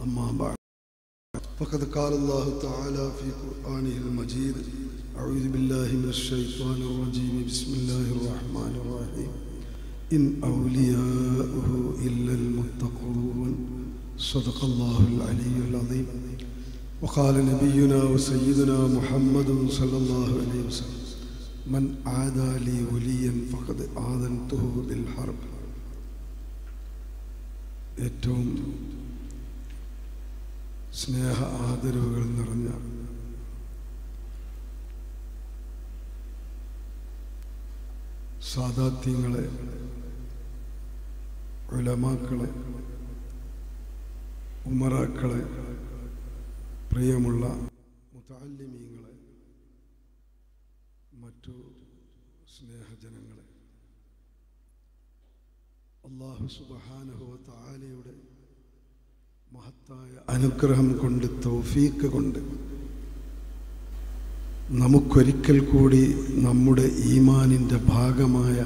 أما بعد فقد قال الله تعالى في قرآنه المجيد أعوذ بالله من الشيطان الرجيم بسم الله الرحمن الرحيم إن أولياؤه إلا المتقون صدق الله العلي العظيم وقال نبينا وسيدنا محمد صلى الله عليه وسلم من عادى لي وليا فقد آذنته بالحرب ഏറ്റവും സ്നേഹ ആദരവുകൾ നിറഞ്ഞ സാദാത്യങ്ങളെ ഉലമാക്കളെ ഉമറാക്കളെ പ്രിയമുള്ള മുതാലിമീങ്ങളെ മറ്റു സ്നേഹജനങ്ങളെ അള്ളാഹു സുബഹാനഹുവ താലയുടെ മഹത്തായ അനുഗ്രഹം കൊണ്ട് തൗഫീക്ക് കൊണ്ട് നമുക്കൊരിക്കൽ കൂടി നമ്മുടെ ഈമാനിൻ്റെ ഭാഗമായ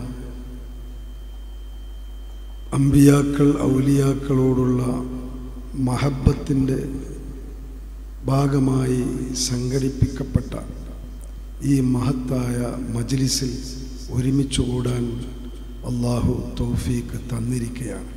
അമ്പിയാക്കൾ ഔലിയാക്കളോടുള്ള മഹബത്തിൻ്റെ ഭാഗമായി സംഘടിപ്പിക്കപ്പെട്ട ഈ മഹത്തായ മജ്ലിസിൽ ഒരുമിച്ച് കൂടാൻ അള്ളാഹു തൗഫീക്ക് തന്നിരിക്കുകയാണ്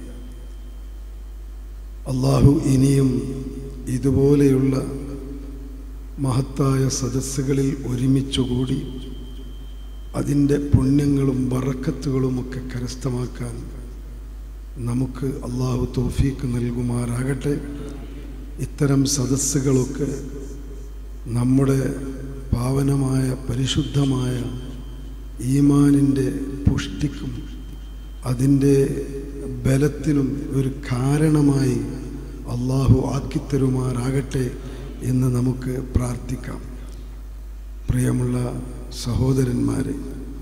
അള്ളാഹു ഇനിയും ഇതുപോലെയുള്ള മഹത്തായ സദസ്സുകളിൽ ഒരുമിച്ചുകൂടി അതിൻ്റെ പുണ്യങ്ങളും വറക്കത്തുകളുമൊക്കെ കരസ്ഥമാക്കാൻ നമുക്ക് അള്ളാഹു തോഫീക്ക് നൽകുമാറാകട്ടെ ഇത്തരം സദസ്സുകളൊക്കെ നമ്മുടെ പാവനമായ പരിശുദ്ധമായ ഈമാനിൻ്റെ പുഷ്ടിക്കും അതിൻ്റെ ബലത്തിനും ഒരു കാരണമായി അള്ളാഹു ആക്കിത്തരുമാറാകട്ടെ എന്ന് നമുക്ക് പ്രാർത്ഥിക്കാം പ്രിയമുള്ള സഹോദരന്മാരെ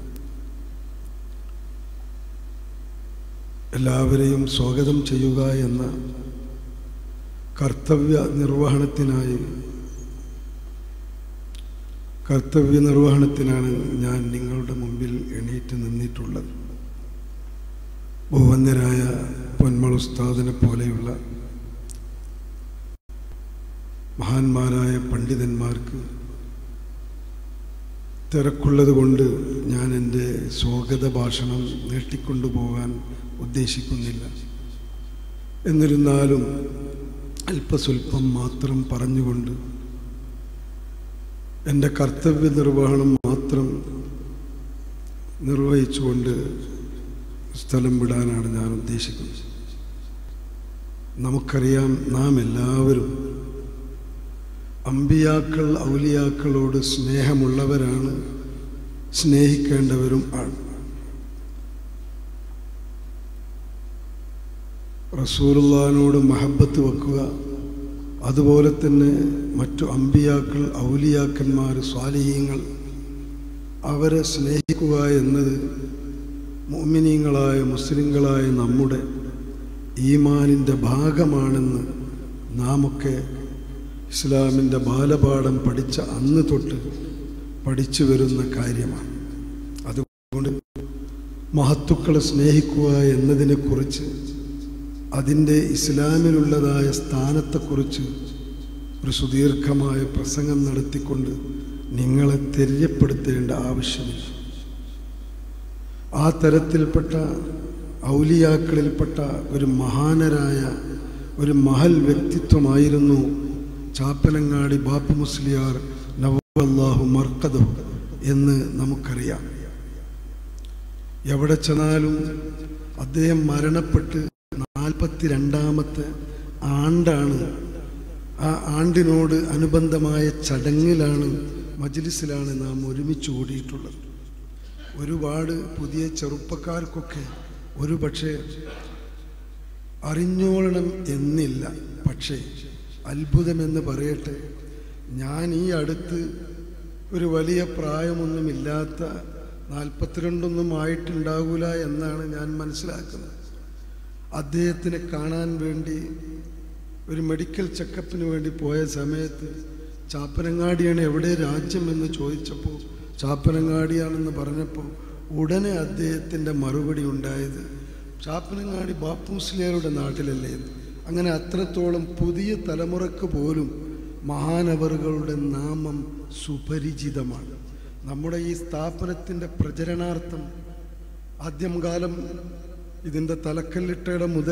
എല്ലാവരെയും സ്വാഗതം ചെയ്യുക എന്ന കർത്തവ്യ നിർവഹണത്തിനായി കർത്തവ്യ നിർവഹണത്തിനാണ് ഞാൻ നിങ്ങളുടെ മുമ്പിൽ എണീറ്റ് നിന്നിട്ടുള്ളത് ബഹുവന്യരായ പൊന്മൾ ഉസ്താദിനെ പോലെയുള്ള മഹാന്മാരായ പണ്ഡിതന്മാർക്ക് തിരക്കുള്ളത് കൊണ്ട് ഞാൻ എൻ്റെ സ്വാഗത ഭാഷണം നീട്ടിക്കൊണ്ടുപോകാൻ ഉദ്ദേശിക്കുന്നില്ല എന്നിരുന്നാലും അല്പസ്വല്പം മാത്രം പറഞ്ഞുകൊണ്ട് എൻ്റെ കർത്തവ്യ നിർവഹണം മാത്രം നിർവഹിച്ചുകൊണ്ട് സ്ഥലം വിടാനാണ് ഞാൻ ഉദ്ദേശിക്കുന്നത് നമുക്കറിയാം നാം എല്ലാവരും അമ്പിയാക്കൾ ഔലിയാക്കളോട് സ്നേഹമുള്ളവരാണ് സ്നേഹിക്കേണ്ടവരും ആണ് റസൂലുള്ളാനോട് മഹബത്ത് വെക്കുക അതുപോലെ തന്നെ മറ്റു അമ്പിയാക്കൾ ഔലിയാക്കന്മാർ സ്വാലിഹീങ്ങൾ അവരെ സ്നേഹിക്കുക എന്നത് മോമിനീങ്ങളായ മുസ്ലിങ്ങളായ നമ്മുടെ ഈമാനിൻ്റെ ഭാഗമാണെന്ന് നാമൊക്കെ ഇസ്ലാമിൻ്റെ ബാലപാഠം പഠിച്ച അന്ന് തൊട്ട് പഠിച്ചു വരുന്ന കാര്യമാണ് അതുകൊണ്ട് മഹത്തുക്കളെ സ്നേഹിക്കുക എന്നതിനെക്കുറിച്ച് അതിൻ്റെ ഇസ്ലാമിലുള്ളതായ സ്ഥാനത്തെക്കുറിച്ച് ഒരു സുദീർഘമായ പ്രസംഗം നടത്തിക്കൊണ്ട് നിങ്ങളെ തെര്യപ്പെടുത്തേണ്ട ആവശ്യമില്ല ആ തരത്തിൽപ്പെട്ട ഔലിയാക്കളിൽപ്പെട്ട ഒരു മഹാനരായ ഒരു മഹൽ വ്യക്തിത്വമായിരുന്നു ചാപ്പനങ്ങാടി ബാപ്പു മുസ്ലിയാർ നവാഹു മർക്കദു എന്ന് നമുക്കറിയാം എവിടെ ചെന്നാലും അദ്ദേഹം മരണപ്പെട്ട് നാൽപ്പത്തി രണ്ടാമത്തെ ആണ്ടാണ് ആ ആണ്ടിനോട് അനുബന്ധമായ ചടങ്ങിലാണ് മജ്ലിസിലാണ് നാം ഒരുമിച്ച് കൂടിയിട്ടുള്ളത് ഒരുപാട് പുതിയ ചെറുപ്പക്കാർക്കൊക്കെ ഒരു പക്ഷേ അറിഞ്ഞോളണം എന്നില്ല പക്ഷേ അത്ഭുതമെന്ന് പറയട്ടെ ഞാൻ ഈ അടുത്ത് ഒരു വലിയ പ്രായമൊന്നുമില്ലാത്ത നാൽപ്പത്തിരണ്ടൊന്നും ആയിട്ടുണ്ടാകൂല എന്നാണ് ഞാൻ മനസ്സിലാക്കുന്നത് അദ്ദേഹത്തിനെ കാണാൻ വേണ്ടി ഒരു മെഡിക്കൽ ചെക്കപ്പിന് വേണ്ടി പോയ സമയത്ത് ചാപ്പനങ്ങാടിയാണ് എവിടെ രാജ്യം എന്ന് ചോദിച്ചപ്പോൾ ചാപ്പനങ്ങാടിയാണെന്ന് പറഞ്ഞപ്പോൾ ഉടനെ അദ്ദേഹത്തിൻ്റെ മറുപടി ഉണ്ടായത് ചാപ്പനങ്ങാടി ബാപ്പു മുസ്ലിയാരുടെ നാട്ടിലല്ലേ എന്ന് അങ്ങനെ അത്രത്തോളം പുതിയ തലമുറക്ക് പോലും മഹാനവറുകളുടെ നാമം സുപരിചിതമാണ് നമ്മുടെ ഈ സ്ഥാപനത്തിൻ്റെ പ്രചരണാർത്ഥം ആദ്യം കാലം ഇതിൻ്റെ തലക്കല്ലിട്ടയുടെ മുതൽ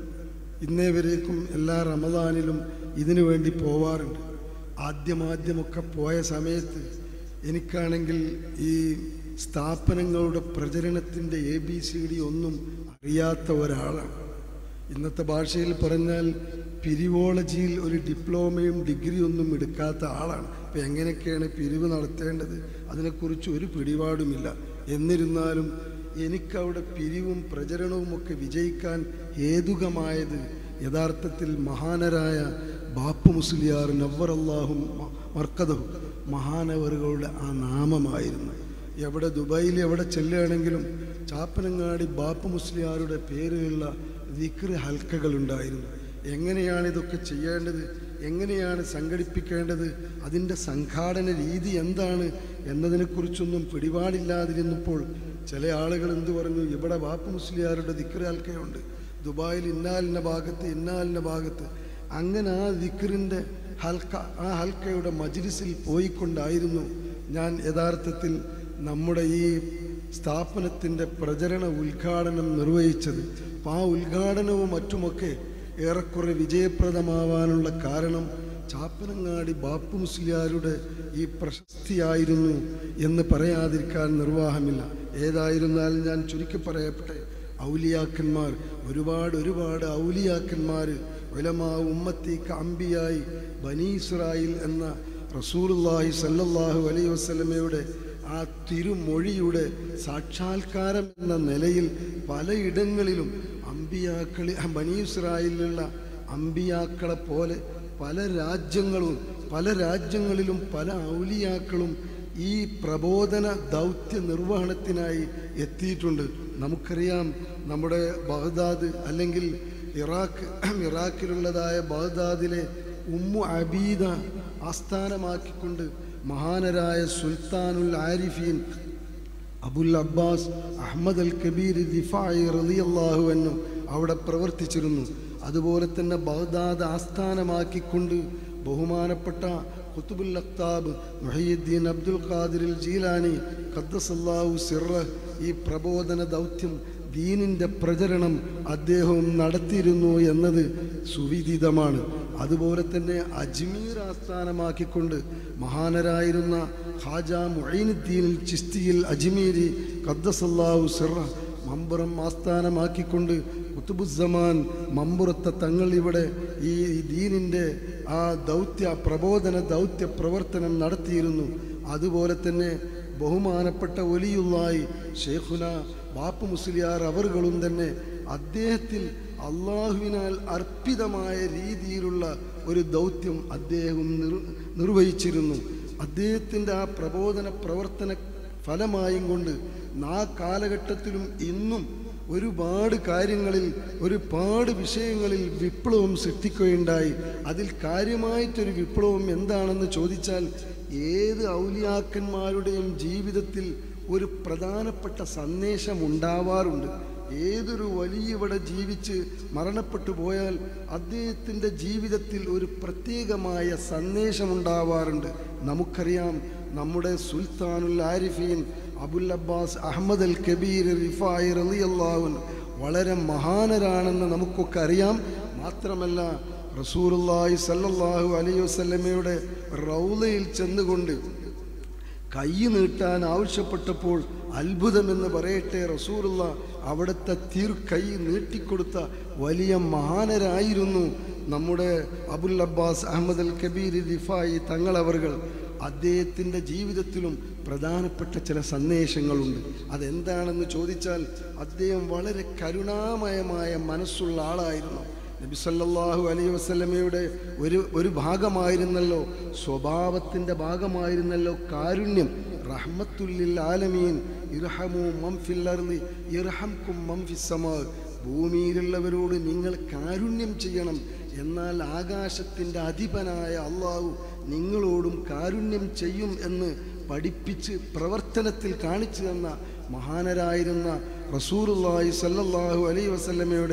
ഇന്നേ വരേക്കും എല്ലാ റമദാനിലും ഇതിനു വേണ്ടി പോവാറുണ്ട് ആദ്യമാദ്യമൊക്കെ പോയ സമയത്ത് എനിക്കാണെങ്കിൽ ഈ സ്ഥാപനങ്ങളുടെ പ്രചരണത്തിൻ്റെ എ ബി സി ഡി ഒന്നും അറിയാത്ത ഒരാളാണ് ഇന്നത്തെ ഭാഷയിൽ പറഞ്ഞാൽ പിരിവോളജിയിൽ ഒരു ഡിപ്ലോമയും ഡിഗ്രിയും ഒന്നും എടുക്കാത്ത ആളാണ് അപ്പം എങ്ങനെയൊക്കെയാണ് പിരിവ് നടത്തേണ്ടത് അതിനെക്കുറിച്ച് ഒരു പിടിപാടുമില്ല എന്നിരുന്നാലും എനിക്കവിടെ പിരിവും പ്രചരണവും ഒക്കെ വിജയിക്കാൻ ഹേതുകമായത് യഥാർത്ഥത്തിൽ മഹാനരായ ബാപ്പു മുസ്ലിയാർ നവ്വറല്ലാഹും മർക്കതഹും മഹാനവറുകളുടെ ആ നാമമായിരുന്നു എവിടെ ദുബായിൽ എവിടെ ചെല്ലുകയാണെങ്കിലും ചാപ്പനങ്ങാടി ബാപ്പു മുസ്ലിയാരുടെ പേരിലുള്ള വിക്രി ഹൽക്കകളുണ്ടായിരുന്നു എങ്ങനെയാണ് ഇതൊക്കെ ചെയ്യേണ്ടത് എങ്ങനെയാണ് സംഘടിപ്പിക്കേണ്ടത് അതിൻ്റെ സംഘാടന രീതി എന്താണ് എന്നതിനെക്കുറിച്ചൊന്നും പിടിപാടില്ലാതിരുന്നപ്പോൾ ചില ആളുകൾ എന്ത് പറഞ്ഞു ഇവിടെ ബാപ്പു മുസ്ലിയാരുടെ ദിക്രി ഹൽക്കയുണ്ട് ദുബായിൽ ഇന്നാലിൻ്റെ ഭാഗത്ത് ഇന്നാലിൻ്റെ ഭാഗത്ത് അങ്ങനെ ആ ദിക്റിൻ്റെ ഹൽക്ക ആ ഹൽക്കയുടെ മജ്ലിസിൽ പോയിക്കൊണ്ടായിരുന്നു ഞാൻ യഥാർത്ഥത്തിൽ നമ്മുടെ ഈ സ്ഥാപനത്തിൻ്റെ പ്രചരണ ഉദ്ഘാടനം നിർവഹിച്ചത് അപ്പോൾ ആ ഉദ്ഘാടനവും മറ്റുമൊക്കെ ഏറെക്കുറെ വിജയപ്രദമാവാനുള്ള കാരണം ചാപ്പനങ്ങാടി ബാപ്പു മുസ്ലിയാരുടെ ഈ പ്രശസ്തിയായിരുന്നു എന്ന് പറയാതിരിക്കാൻ നിർവാഹമില്ല ഏതായിരുന്നാലും ഞാൻ ചുരുക്കി പറയട്ടെ ഔലിയാക്കന്മാർ ഒരുപാട് ഒരുപാട് ഔലിയാക്കന്മാർ ഉലമാ ഉമ്മത്തി അമ്പിയായി ബനീസ്രായിൽ എന്ന റസൂലുള്ളാഹി സല്ലല്ലാഹു അലൈഹി വസല്ലമയുടെ ആ തിരുമൊഴിയുടെ സാക്ഷാത്കാരം എന്ന നിലയിൽ പലയിടങ്ങളിലും അമ്പിയാക്കളി ബനീസ്രായിലുള്ള അമ്പിയാക്കളെ പോലെ പല രാജ്യങ്ങളും പല രാജ്യങ്ങളിലും പല ഔലിയാക്കളും ഈ പ്രബോധന ദൗത്യ നിർവഹണത്തിനായി എത്തിയിട്ടുണ്ട് നമുക്കറിയാം നമ്മുടെ ബഗ്ദാദ് അല്ലെങ്കിൽ ഇറാഖ് ഇറാഖിലുള്ളതായ ബഗ്ദാദിലെ ഉമ്മു അബീദ ആസ്ഥാനമാക്കിക്കൊണ്ട് മഹാനരായ സുൽത്താനുൽ ആരിഫീൻ Abul Abbas Ahmad al Kabir Rifai റളിയല്ലാഹു എന്നു അവിടെ പ്രവർത്തിച്ചിരുന്നു അതുപോലെ തന്നെ ബഗ്ദാദ് ആസ്ഥാനമാക്കിക്കൊണ്ട് ബഹുമാനപ്പെട്ട ഖുത്തുബുൽ അക്താബ് മുഹയ്യുദ്ദീൻ അബ്ദുൽ ഖാദിറിൽ ജീലാനി ഖദ്ദസല്ലാഹു സിറ ഈ പ്രബോധന ദൗത്യം ദീനിൻ്റെ പ്രചരണം അദ്ദേഹവും നടത്തിയിരുന്നു എന്നത് സുവിദിതമാണ് അതുപോലെ തന്നെ അജ്മീർ ആസ്ഥാനമാക്കിക്കൊണ്ട് മഹാനരായിരുന്ന ഖാജ മുഈനുദ്ദീൻ ചിസ്തിയിൽ അജ്മീരി ഖദ്ദസല്ലാഹു സിറ മമ്പുറം ആസ്ഥാനമാക്കിക്കൊണ്ട് കുത്തുബുസമാൻ മമ്പുറത്തെ തങ്ങൾ ഇവിടെ ഈ ദീനിൻ്റെ ആ ദൗത്യ പ്രബോധന ദൗത്യ പ്രവർത്തനം നടത്തിയിരുന്നു അതുപോലെ തന്നെ ബഹുമാനപ്പെട്ട ഒലിയുള്ളായി ഷേഖുന ബാപ്പു മുസ്ലിയാർ അവറുകളും തന്നെ അദ്ദേഹത്തിൽ അള്ളാഹുവിനാൽ അർപ്പിതമായ രീതിയിലുള്ള ഒരു ദൗത്യം അദ്ദേഹം നിർ നിർവഹിച്ചിരുന്നു അദ്ദേഹത്തിൻ്റെ ആ പ്രബോധന പ്രവർത്തന ഫലമായും കൊണ്ട് ആ കാലഘട്ടത്തിലും ഇന്നും ഒരുപാട് കാര്യങ്ങളിൽ ഒരുപാട് വിഷയങ്ങളിൽ വിപ്ലവം സൃഷ്ടിക്കുകയുണ്ടായി അതിൽ കാര്യമായിട്ടൊരു വിപ്ലവം എന്താണെന്ന് ചോദിച്ചാൽ ഏത് ഔലിയാക്കന്മാരുടെയും ജീവിതത്തിൽ ഒരു പ്രധാനപ്പെട്ട സന്ദേശം ഉണ്ടാവാറുണ്ട് ഏതൊരു വലിയ ഇവിടെ ജീവിച്ച് മരണപ്പെട്ടു പോയാൽ അദ്ദേഹത്തിൻ്റെ ജീവിതത്തിൽ ഒരു പ്രത്യേകമായ സന്ദേശമുണ്ടാവാറുണ്ട് നമുക്കറിയാം നമ്മുടെ സുൽത്താനുൽ ആരിഫീൻ Abul Abbas Ahmad al Kabir Rifai റളിയല്ലാഹുൻ വളരെ മഹാനരാണെന്ന് നമുക്കൊക്കെ അറിയാം മാത്രമല്ല റസൂലുള്ളാഹി സല്ലല്ലാഹു അലൈഹി വസല്ലമയുടെ റൗലയിൽ ചെന്നുകൊണ്ട് കൈ നീട്ടാൻ ആവശ്യപ്പെട്ടപ്പോൾ അത്ഭുതമെന്ന് പറയട്ടെ റസൂലുള്ള അവിടുത്തെ തീർ കൈ നീട്ടിക്കൊടുത്ത വലിയ മഹാനരായിരുന്നു നമ്മുടെ Abul Abbas Ahmad al Kabir Rifai തങ്ങളവറുകൾ അദ്ദേഹത്തിൻ്റെ ജീവിതത്തിലും പ്രധാനപ്പെട്ട ചില സന്ദേശങ്ങളുണ്ട് അതെന്താണെന്ന് ചോദിച്ചാൽ അദ്ദേഹം വളരെ കരുണാമയമായ മനസ്സുള്ള ആളായിരുന്നു നബി സല്ലല്ലാഹു അലൈഹി വസല്ലമയുടെ ഒരു ഒരു ഭാഗമായിരുന്നല്ലോ സ്വഭാവത്തിൻ്റെ ഭാഗമായിരുന്നല്ലോ കാരുണ്യം റഹ്മത്തുല്ലിൽ ആലമീൻ ഇർഹമു മംഫിൽ അർളി ഇർഹംകും മംഫിസമാ ഭൂമിയിലുള്ളവരോട് നിങ്ങൾ കാരുണ്യം ചെയ്യണം എന്നാൽ ആകാശത്തിൻ്റെ അധിപനായ അള്ളാഹു നിങ്ങളോടും കാരുണ്യം ചെയ്യും എന്ന് പഠിപ്പിച്ച് പ്രവർത്തനത്തിൽ കാണിച്ചു തന്ന മഹാനരായിരുന്ന റസൂറുല്ലാഹി സല്ലല്ലാഹു അലൈഹി വസല്ലമയുടെ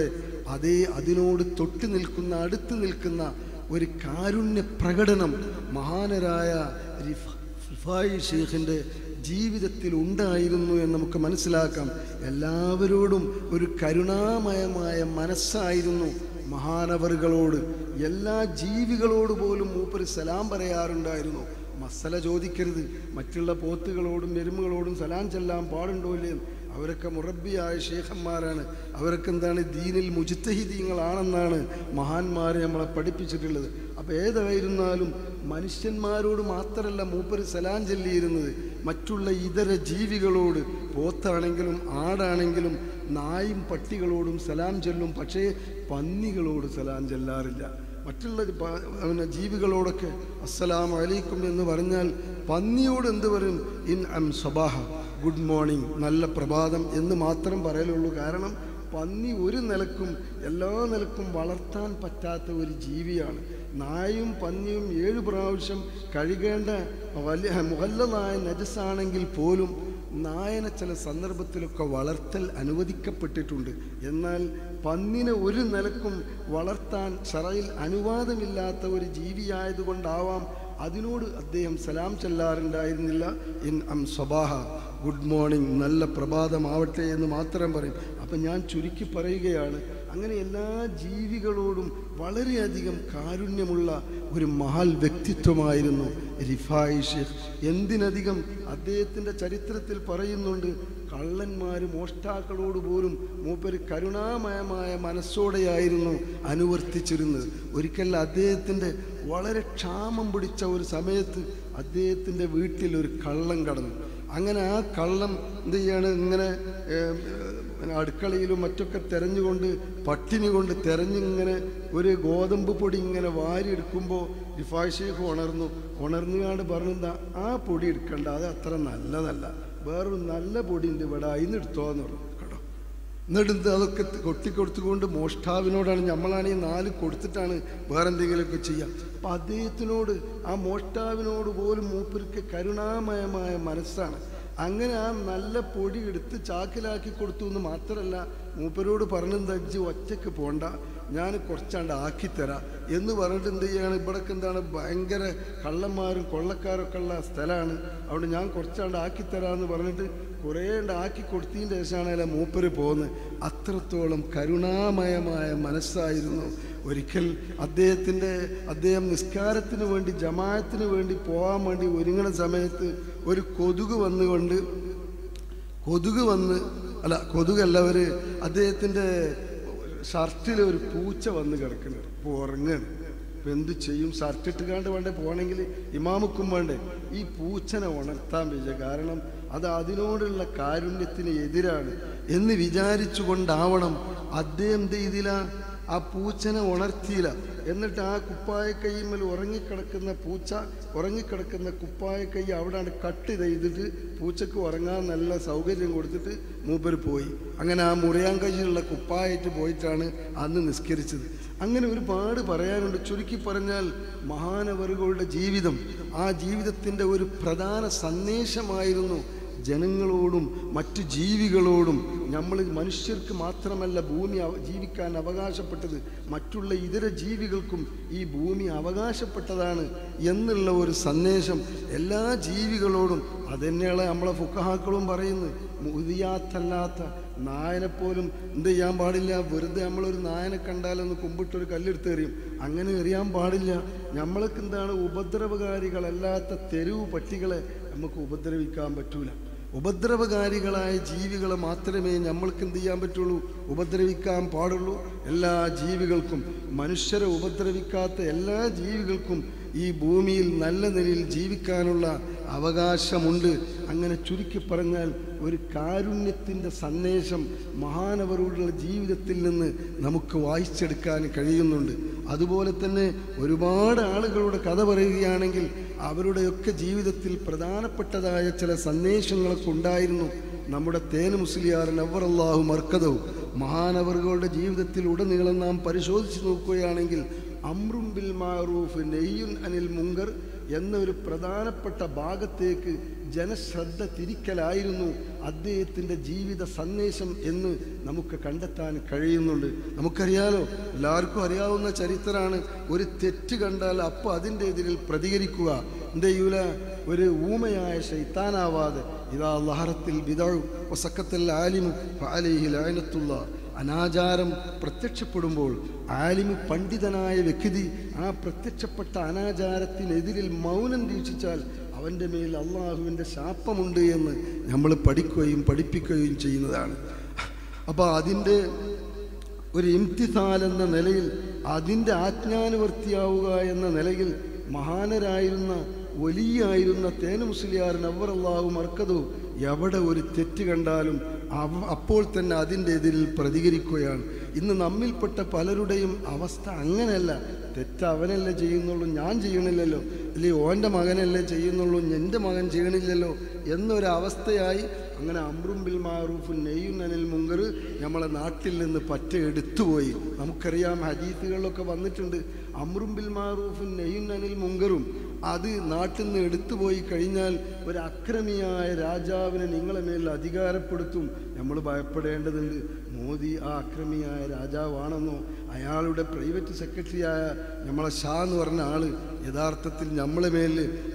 അതേ അതിനോട് തൊട്ട് നിൽക്കുന്ന അടുത്ത് നിൽക്കുന്ന ഒരു കാരുണ്യ പ്രകടനം മഹാനരായ റിഫ- റിഫായി ഷെയ്ഖിൻ്റെ ജീവിതത്തിൽ ഉണ്ടായിരുന്നു എന്ന് നമുക്ക് മനസ്സിലാക്കാം എല്ലാവരോടും ഒരു കരുണാമയമായ മനസ്സായിരുന്നു മഹാനവറുകളോട് എല്ലാ ജീവികളോട് പോലും മൂപ്പര് സലാം പറയാറുണ്ടായിരുന്നു മസല ചോദിക്കരുത് മറ്റുള്ള പോത്തുകളോടും എരുമകളോടും സലാം ചെല്ലാൻ പാടുണ്ടോ ഇല്ലേ അവരൊക്കെ മുറബിയായ ഷേഖന്മാരാണ് അവരൊക്കെ എന്താണ് ദീനിൽ മുജിത്തഹിദീങ്ങളാണെന്നാണ് മഹാന്മാരെ നമ്മളെ പഠിപ്പിച്ചിട്ടുള്ളത് അപ്പോൾ ഏതായിരുന്നാലും മനുഷ്യന്മാരോട് മാത്രമല്ല മൂപ്പര് സലാം ചൊല്ലിയിരുന്നത് മറ്റുള്ള ഇതര ജീവികളോട് പോത്താണെങ്കിലും ആടാണെങ്കിലും നായും പട്ടികളോടും സലാം ചൊല്ലും പക്ഷേ പന്നികളോട് സലാം ചെല്ലാറില്ല മറ്റുള്ള പ- പിന്നെ ജീവികളോടൊക്കെ അസ്സലാം അലൈക്കും എന്ന് പറഞ്ഞാൽ പന്നിയോട് എന്ത് പറയും ഇൻ അം സബാഹ ഗുഡ് മോർണിംഗ് നല്ല പ്രഭാതം എന്ന് മാത്രം പറയലുള്ളൂ കാരണം പന്നി ഒരു നിലക്കും എല്ലാ നിലക്കും വളർത്താൻ പറ്റാത്ത ഒരു ജീവിയാണ് നായും പന്നിയും ഏഴ് പ്രാവശ്യം കഴുകേണ്ട വലിയ മുഹല്ലനായ നജസാണെങ്കിൽ പോലും നായനെ ചില സന്ദർഭത്തിലൊക്കെ വളർത്തൽ അനുവദിക്കപ്പെട്ടിട്ടുണ്ട് എന്നാൽ പന്നിനെ ഒരു നിലക്കും വളർത്താൻ ഷറയിൽ അനുവാദമില്ലാത്ത ഒരു ജീവിയായതുകൊണ്ടാവാം അതിനോട് അദ്ദേഹം സലാം ചെല്ലാറുണ്ടായിരുന്നില്ല ഇൻ അം സ്വബാഹ ഗുഡ് മോർണിംഗ് നല്ല പ്രഭാതമാവട്ടെ എന്ന് മാത്രം പറയും അപ്പം ഞാൻ ചുരുക്കി പറയുകയാണ് അങ്ങനെ എല്ലാ ജീവികളോടും വളരെയധികം കാരുണ്യമുള്ള ഒരു മഹാൽ വ്യക്തിത്വമായിരുന്നു റിഫായി ഷെയ്ഖ് എന്തിനധികം അദ്ദേഹത്തിൻ്റെ ചരിത്രത്തിൽ പറയുന്നുണ്ട് കള്ളന്മാർ മോഷ്ടാക്കളോട് പോലും മൂപ്പര് കരുണാമയമായ മനസ്സോടെയായിരുന്നു അനുവർത്തിച്ചിരുന്നത് ഒരിക്കൽ അദ്ദേഹത്തിൻ്റെ വളരെ ക്ഷാമം പിടിച്ച ഒരു സമയത്ത് അദ്ദേഹത്തിൻ്റെ വീട്ടിൽ ഒരു കള്ളം കടന്നു അങ്ങനെ ആ കള്ളം എന്ത് ചെയ്യാണ് ഇങ്ങനെ ഏം, പിന്നെ അടുക്കളയിലും മറ്റൊക്കെ തെരഞ്ഞുകൊണ്ട് പട്ടിണി കൊണ്ട് തെരഞ്ഞിങ്ങനെ ഒരു ഗോതമ്പ് പൊടി ഇങ്ങനെ വാരി എടുക്കുമ്പോൾ റിഫായ് ഷേഖ് ഉണർന്നു ഉണർന്നുകാണ്ട് പറഞ്ഞെന്താ ആ പൊടി എടുക്കണ്ട അത് അത്ര നല്ലതല്ല വേറൊരു നല്ല പൊടി ഉണ്ട് ഇവിടെ അതിന്ന് എടുത്തോന്ന് പറഞ്ഞു കേട്ടോ എന്നിട്ട് അതൊക്കെ കൊട്ടിക്കൊടുത്തുകൊണ്ട് മോഷ്ടാവിനോടാണ് നമ്മളാണ് ഈ നാല് കൊടുത്തിട്ടാണ് വേറെ എന്തെങ്കിലുമൊക്കെ ചെയ്യുക അപ്പം അദ്ദേഹത്തിനോട് ആ മോഷ്ടാവിനോട് പോലും മൂപ്പർക്ക് കരുണാമയമായ മനസ്സാണ് അങ്ങനെ ആ നല്ല പൊടി എടുത്ത് ചാക്കിലാക്കി കൊടുത്തു എന്ന് മാത്രമല്ല മൂപ്പരോട് പറഞ്ഞെന്താ ഇജ്ജ് ഒറ്റയ്ക്ക് പോണ്ട ഞാൻ കുറച്ചാണ്ട് ആക്കിത്തരാം എന്ന് പറഞ്ഞിട്ട് എന്ത് ചെയ്യാണ് ഇവിടൊക്കെ എന്താണ് ഭയങ്കര കള്ളന്മാരും കൊള്ളക്കാരൊക്കെ ഉള്ള സ്ഥലമാണ് അതുകൊണ്ട് ഞാൻ കുറച്ചാണ്ട് ആക്കിത്തരാമെന്ന് പറഞ്ഞിട്ട് കുറേ ഉണ്ട് ആക്കി കൊടുത്തതിൻ്റെ ശേഷമാണ് അല്ല മൂപ്പര് പോകുന്നത് അത്രത്തോളം കരുണാമയമായ മനസ്സായിരുന്നു ഒരിക്കൽ അദ്ദേഹത്തിൻ്റെ അദ്ദേഹം നിസ്കാരത്തിന് വേണ്ടി ജമാഅത്തിന് വേണ്ടി പോകാൻ വേണ്ടി ഒരുങ്ങുന്ന സമയത്ത് ഒരു കൊതുക് വന്നുകൊണ്ട് കൊതുക് വന്ന് അല്ല കൊതുകല്ല ഒരു അദ്ദേഹത്തിൻ്റെ ഷർട്ടിൽ ഒരു പൂച്ച വന്ന് കിടക്കുന്നുണ്ട് അപ്പോൾ ഉറങ്ങാണ് ഇപ്പം എന്ത് ചെയ്യും ഷർട്ട് ഇട്ടുകാണ്ട് വേണ്ടേ പോകണമെങ്കിൽ ഇമാമുക്കും വേണ്ടേ ഈ പൂച്ചനെ ഉണർത്താൻ വെച്ച കാരണം അത് അതിനോടുള്ള കാരുണ്യത്തിന് എതിരാണ് എന്ന് വിചാരിച്ചുകൊണ്ടാവണം അദ്ദേഹം എന്ത് ചെയ്തില്ല ആ പൂച്ചനെ ഉണർത്തിയില്ല എന്നിട്ട് ആ കുപ്പായ കൈമേൽ ഉറങ്ങിക്കിടക്കുന്ന പൂച്ച ഉറങ്ങിക്കിടക്കുന്ന കുപ്പായ കൈ അവിടെയാണ് കട്ട് ചെയ്തിട്ട് പൂച്ചക്ക് ഉറങ്ങാൻ നല്ല സൗകര്യം കൊടുത്തിട്ട് മൂപ്പര് പോയി അങ്ങനെ ആ മുറിയാൻ കൈയിലുള്ള കുപ്പായിട്ട് പോയിട്ടാണ് അന്ന് നിസ്കരിച്ചത് അങ്ങനെ ഒരുപാട് പറയാനുണ്ട് ചുരുക്കി പറഞ്ഞാൽ മഹാനവറുകളുടെ ജീവിതം ആ ജീവിതത്തിൻ്റെ ഒരു പ്രധാന സന്ദേശമായിരുന്നു ജനങ്ങളോടും മറ്റു ജീവികളോടും നമ്മൾ മനുഷ്യർക്ക് മാത്രമല്ല ഭൂമി അവ- ജീവിക്കാൻ അവകാശപ്പെട്ടത് മറ്റുള്ള ഇതര ജീവികൾക്കും ഈ ഭൂമി അവകാശപ്പെട്ടതാണ് എന്നുള്ള ഒരു സന്ദേശം എല്ലാ ജീവികളോടും അതന്നെയാണ് നമ്മളെ ഫുക്കഹാക്കളും പറയുന്നത് മുതിയാത്തല്ലാത്ത നായനെപ്പോലും എന്ത് ചെയ്യാൻ പാടില്ല വെറുതെ നമ്മളൊരു നായനെ കണ്ടാലൊന്ന് കുമ്പിട്ടൊരു കല്ലെടുത്ത് എറിയും അങ്ങനെ എറിയാൻ പാടില്ല നമ്മൾക്ക് എന്താണ് ഉപദ്രവകാരികളല്ലാത്ത തെരുവ് പട്ടികളെ നമുക്ക് ഉപദ്രവിക്കാൻ പറ്റൂല ഉപദ്രവകാരികളായ ജീവികളെ മാത്രമേ നമ്മൾക്ക് എന്ത് ചെയ്യാൻ പറ്റുള്ളൂ ഉപദ്രവിക്കാൻ പാടുള്ളൂ എല്ലാ ജീവികൾക്കും മനുഷ്യരെ ഉപദ്രവിക്കാത്ത എല്ലാ ജീവികൾക്കും ഈ ഭൂമിയിൽ നല്ല നിലയിൽ ജീവിക്കാനുള്ള അവകാശമുണ്ട് അങ്ങനെ ചുരുക്കി പറഞ്ഞാൽ ഒരു കാരുണ്യത്തിൻ്റെ സന്ദേശം മഹാനവരുടെ ജീവിതത്തിൽ നിന്ന് നമുക്ക് വായിച്ചെടുക്കാൻ കഴിയുന്നുണ്ട് അതുപോലെ തന്നെ ഒരുപാട് ആളുകളുടെ കഥ പറയുകയാണെങ്കിൽ അവരുടെയൊക്കെ ജീവിതത്തിൽ പ്രധാനപ്പെട്ടതായ ചില സന്ദേശങ്ങളൊക്കെ ഉണ്ടായിരുന്നു നമ്മുടെ തേന് മുസ്ലിയാർ നവർ അള്ളാഹു മർക്കതവും മഹാനവറുകളുടെ ജീവിതത്തിൽ ഉടനീളം നാം പരിശോധിച്ച് നോക്കുകയാണെങ്കിൽ അമ്രും ബിൽ മാറൂഫ് നെയ്യുൻ അനിൽ മുങ്കർ എന്ന ഒരു പ്രധാനപ്പെട്ട ഭാഗത്തേക്ക് ജനശ്രദ്ധ തിരിക്കലായിരുന്നു അദ്ദേഹത്തിൻ്റെ ജീവിത സന്ദേശം എന്ന് നമുക്ക് കണ്ടെത്താൻ കഴിയുന്നുണ്ട് നമുക്കറിയാലോ എല്ലാവർക്കും അറിയാവുന്ന ചരിത്രമാണ് ഒരു തെറ്റ് കണ്ടാൽ അപ്പോൾ അതിൻ്റെ എതിരിൽ പ്രതികരിക്കുക എന്ത് ചെയ്യൂല ഒരു ഊമയായ ശൈത്താനാവാതെ ഇതാ ലഹറത്തിൽ ബിദഴു വസക്കത്തിൽ ആലിമു ഫഅലൈഹി ലഅനത്തുള്ള അനാചാരം പ്രത്യക്ഷപ്പെടുമ്പോൾ ആലിമു പണ്ഡിതനായ വ്യക്തി ആ പ്രത്യക്ഷപ്പെട്ട അനാചാരത്തിനെതിരിൽ മൗനം വീക്ഷിച്ചാൽ അവൻ്റെ മേൽ അള്ളാഹുവിൻ്റെ ശാപമുണ്ട് എന്ന് നമ്മൾ പഠിക്കുകയും പഠിപ്പിക്കുകയും ചെയ്യുന്നതാണ് അപ്പോൾ അതിൻ്റെ ഒരു ഇംതിസാൽ എന്ന നിലയിൽ അതിൻ്റെ ആജ്ഞാനുവർത്തിയാവുക എന്ന നിലയിൽ മഹാനരായിരുന്ന വലിയായിരുന്ന തേന മുസ്ലിയാർ നവർ അള്ളാഹു മർക്കതോ എവിടെ ഒരു തെറ്റ് കണ്ടാലും അവ അപ്പോൾ തന്നെ അതിൻ്റെ എതിരിൽ പ്രതികരിക്കുകയാണ് ഇന്ന് നമ്മിൽപ്പെട്ട പലരുടെയും അവസ്ഥ അങ്ങനെയല്ല തെറ്റ് അവനല്ലേ ചെയ്യുന്നുള്ളൂ ഞാൻ ചെയ്യണില്ലല്ലോ അല്ലെ ഓൻ്റെ മകനല്ലേ ചെയ്യുന്നുള്ളൂ എൻ്റെ മകൻ ചെയ്യണില്ലല്ലോ എന്നൊരവസ്ഥയായി അങ്ങനെ അമ്രും ബിൽ മാറൂഫും നെയ്യും അനിൽ മുങ്കർ നമ്മളെ നാട്ടിൽ നിന്ന് പറ്റ എടുത്തുപോയി നമുക്കറിയാം ഹദീസുകളിലൊക്കെ വന്നിട്ടുണ്ട് അമ്രും ബിൽ മാറൂഫും നെയ്യും അനിൽ മുങ്കറും അത് നാട്ടിൽ നിന്ന് എടുത്തുപോയി കഴിഞ്ഞാൽ ഒരു അക്രമിയായ രാജാവിനെ നിങ്ങളെ മേൽ അധികാരപ്പെടുത്തും നമ്മൾ ഭയപ്പെടേണ്ടതുണ്ട് മോദി ആ അക്രമിയായ രാജാവാണെന്നോ അയാളുടെ പ്രൈവറ്റ് സെക്രട്ടറിയായ നമ്മളെ ഷാ എന്ന് പറഞ്ഞ ആള് യഥാർത്ഥത്തിൽ നമ്മളെ മേൽ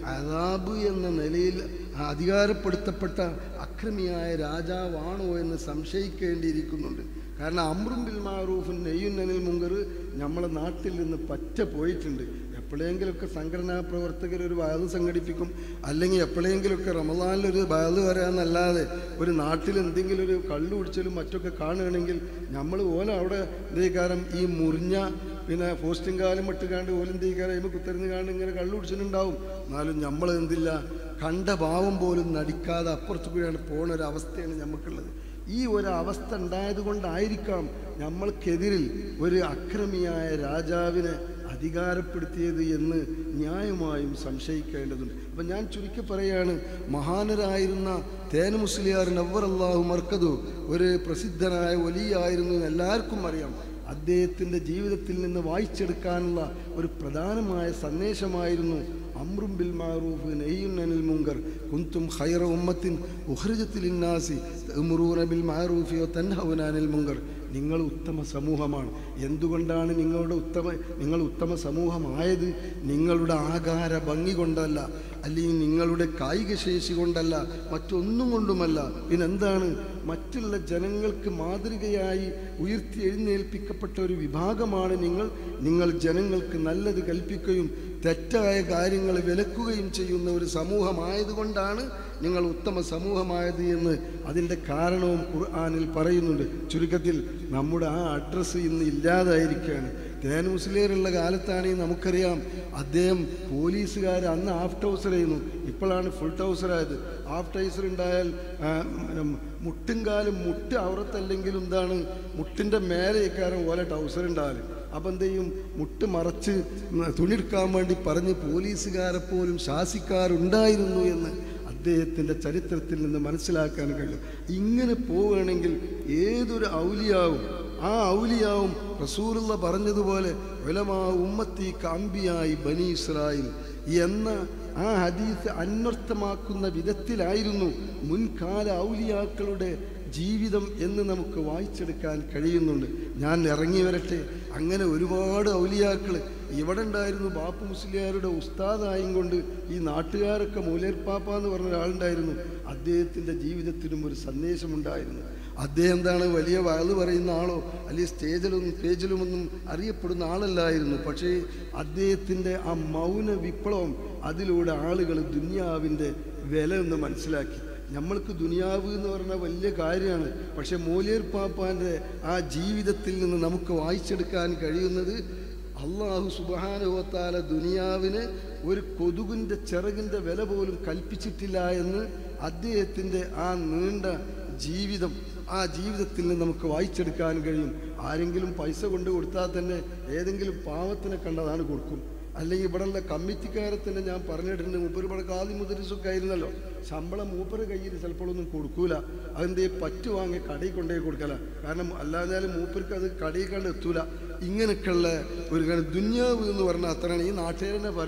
അതാബ് എന്ന നിലയിൽ അധികാരപ്പെടുത്തപ്പെട്ട അക്രമിയായ രാജാവാണോ എന്ന് സംശയിക്കേണ്ടിയിരിക്കുന്നുണ്ട് കാരണം അമ്രും ബിൽ മാറൂഫും നെയ്യുന്നനിൽ മുങ്കർ നമ്മളെ നാട്ടിൽ നിന്ന് പറ്റ പോയിട്ടുണ്ട് എപ്പോഴെങ്കിലുമൊക്കെ സംഘടനാ പ്രവർത്തകർ ഒരു വയത് സംഘടിപ്പിക്കും അല്ലെങ്കിൽ എപ്പോഴെങ്കിലുമൊക്കെ റമദാനിലൊരു വയത് വരാമെന്നല്ലാതെ ഒരു നാട്ടിൽ എന്തെങ്കിലും ഒരു കള്ളു കുടിച്ചാലും മറ്റൊക്കെ കാണുകയാണെങ്കിൽ നമ്മൾ ഓല അവിടെ ഇതേക്കാരം ഈ മുറിഞ്ഞ പിന്നെ പോസ്റ്റും കാലം ഇട്ടുകാണ്ട് ഓലെന്തേക്കാരം കഴിയുമ്പോൾ കുത്തരുന്ന് കാണ്ട് ഇങ്ങനെ കള്ളു കുടിച്ചിട്ടുണ്ടാവും എന്നാലും നമ്മൾ എന്തില്ല കണ്ട ഭാവം പോലും നടിക്കാതെ അപ്പുറത്തു കൂടിയാണ് പോണ ഒരു അവസ്ഥയാണ് നമുക്കുള്ളത് ഈ ഒരു അവസ്ഥ ഉണ്ടായത് കൊണ്ടായിരിക്കാം നമ്മൾക്കെതിരിൽ ഒരു അക്രമിയായ രാജാവിനെ അധികാരപ്പെടുത്തിയത് എന്ന് ന്യായമായും സംശയിക്കേണ്ടതുണ്ട് അപ്പം ഞാൻ ചുരുക്കി പറയാണ് മഹാനരായിരുന്ന തേന മുസ്ലിയാർ നവർ അള്ളാഹു മർക്കതു ഒരു പ്രസിദ്ധനായ വലിയായിരുന്നു എന്ന് എല്ലാവർക്കും അറിയാം അദ്ദേഹത്തിൻ്റെ ജീവിതത്തിൽ നിന്ന് വായിച്ചെടുക്കാനുള്ള ഒരു പ്രധാനമായ സന്ദേശമായിരുന്നു അമ്രും ബിൽ മാറൂഫ് നെയ്യുൻ അനിൽ മുങ്കർ കുന്തും ഖൈറ ഉമ്മത്തിൻ ഉഹ്രജത്തിൽ ഇന്നാസി തഅ്മുറൂന ബിൽ മാറൂഫി തൻഹൗന അനിൽ മുങ്കർ നിങ്ങൾ ഉത്തമ സമൂഹമാണ് എന്തുകൊണ്ടാണ് നിങ്ങളുടെ ഉത്തമ നിങ്ങൾ ഉത്തമ സമൂഹമായത് നിങ്ങളുടെ ആകാര ഭംഗി കൊണ്ടല്ല അല്ലെങ്കിൽ നിങ്ങളുടെ കായിക ശേഷി കൊണ്ടല്ല മറ്റൊന്നും കൊണ്ടുമല്ല പിന്നെന്താണ് മറ്റുള്ള ജനങ്ങൾക്ക് മാതൃകയായി ഉയർത്തി എഴുന്നേൽപ്പിക്കപ്പെട്ട ഒരു വിഭാഗമാണ് നിങ്ങൾ നിങ്ങൾ ജനങ്ങൾക്ക് നല്ലത് കൽപ്പിക്കുകയും തെറ്റായ കാര്യങ്ങൾ വിലക്കുകയും ചെയ്യുന്ന ഒരു സമൂഹമായതുകൊണ്ടാണ് നിങ്ങൾ ഉത്തമ സമൂഹമായത് എന്ന് അതിൻ്റെ കാരണവും ഖുർആാനിൽ പറയുന്നുണ്ട് ചുരുക്കത്തിൽ നമ്മുടെ ആ അഡ്രസ്സ് ഇന്ന് ഇല്ലാതായിരിക്കുകയാണ് തേൻ മുസ്ലിയറുള്ള കാലത്താണെങ്കിൽ നമുക്കറിയാം അദ്ദേഹം പോലീസുകാർ അന്ന് ഹാഫ് ടൗസറായിരുന്നു ഇപ്പോഴാണ് ഫുൾ ടൗസറായത് ഹാഫ് ടൗസർ ഉണ്ടായാൽ ആ, ഉം, മുട്ടും കാലും മുട്ട് ഔറത്തല്ലെങ്കിലും എന്താണ് മുട്ടിൻ്റെ മേലെക്കാരം ഓല ടൗസർ ഉണ്ടാകല് അപ്പം എന്ത് ചെയ്യും മുട്ട് മറച്ച് തുണിയെടുക്കാൻ വേണ്ടി പറഞ്ഞ് പോലീസുകാരെ പോലും ശാസിക്കാറുണ്ടായിരുന്നു എന്ന് അദ്ദേഹത്തിൻ്റെ ചരിത്രത്തിൽ നിന്ന് മനസ്സിലാക്കാൻ കഴിയും ഇങ്ങനെ പോവുകയാണെങ്കിൽ ഏതൊരു ഔലിയാവും ആ ഔലിയാവും റസൂലുള്ള പറഞ്ഞതുപോലെ ഉലമാ ഉമ്മത്തി കാമ്പിയായി ബനി ഇസ്രായേൽ എന്ന ആ ഹദീസ് അന്വർത്ഥമാക്കുന്ന വിധത്തിലായിരുന്നു മുൻകാല ഔലിയാക്കളുടെ ജീവിതം എന്ന് നമുക്ക് വായിച്ചെടുക്കാൻ കഴിയുന്നുണ്ട് ഞാൻ ഇറങ്ങി വരട്ടെ അങ്ങനെ ഒരുപാട് ഔലിയാക്കൾ ഇവിടെ ഉണ്ടായിരുന്നു ബാപ്പു മുസ്ലിയാരുടെ ഉസ്താദായും കൊണ്ട് ഈ നാട്ടുകാരൊക്കെ മൂലേർപ്പാപ്പ എന്ന് പറഞ്ഞ ഒരാളുണ്ടായിരുന്നു അദ്ദേഹത്തിൻ്റെ ജീവിതത്തിനും ഒരു സന്ദേശമുണ്ടായിരുന്നു അദ്ദേഹം എന്താണ് വലിയ വയത് പറയുന്ന ആളോ അല്ലെങ്കിൽ സ്റ്റേജിലൊന്നും പേജിലുമൊന്നും അറിയപ്പെടുന്ന ആളല്ലായിരുന്നു പക്ഷേ അദ്ദേഹത്തിൻ്റെ ആ മൗന വിപ്ലവം അതിലൂടെ ആളുകൾ ദുനിയാവിൻ്റെ വില ഒന്ന് മനസ്സിലാക്കി നമ്മൾക്ക് ദുനിയാവ് എന്ന് പറഞ്ഞാൽ വലിയ കാര്യമാണ് പക്ഷെ മൂലിയർ പാപ്പാൻ്റെ ആ ജീവിതത്തിൽ നിന്ന് നമുക്ക് വായിച്ചെടുക്കാൻ കഴിയുന്നത് അള്ളാഹു സുബാനുഭവത്താല ദുനിയാവിന് ഒരു കൊതുകിൻ്റെ ചിറകിൻ്റെ വില പോലും കൽപ്പിച്ചിട്ടില്ല എന്ന് അദ്ദേഹത്തിൻ്റെ ആ നീണ്ട ജീവിതം ആ ജീവിതത്തിൽ നിന്ന് നമുക്ക് വായിച്ചെടുക്കാൻ കഴിയും ആരെങ്കിലും പൈസ കൊണ്ട് കൊടുത്താൽ തന്നെ ഏതെങ്കിലും പാവത്തിനെ കണ്ടതാണ് കൊടുക്കും അല്ലെങ്കിൽ ഇവിടെയുള്ള കമ്മിറ്റിക്കാരെ തന്നെ ഞാൻ പറഞ്ഞിട്ടുണ്ട് മൂപ്പര് ഇവിടെ കാതി മുതലിസൊക്കെ ആയിരുന്നല്ലോ ശമ്പളം മൂപ്പര് കയ്യിൽ ചിലപ്പോഴൊന്നും കൊടുക്കൂല അതെന്തേ പറ്റു വാങ്ങി കടയിൽ കൊണ്ടുപോയി കൊടുക്കല കാരണം അല്ലാഞ്ഞാലും മൂപ്പർക്ക് അത് കടയിൽ കണ്ട് എത്തൂല ഇങ്ങനെയൊക്കെയുള്ള ഒരു കാര്യം ദുന്യാവ് എന്ന് പറഞ്ഞാൽ അത്രയാണ് ഈ നാട്ടുകാരനെ പറയും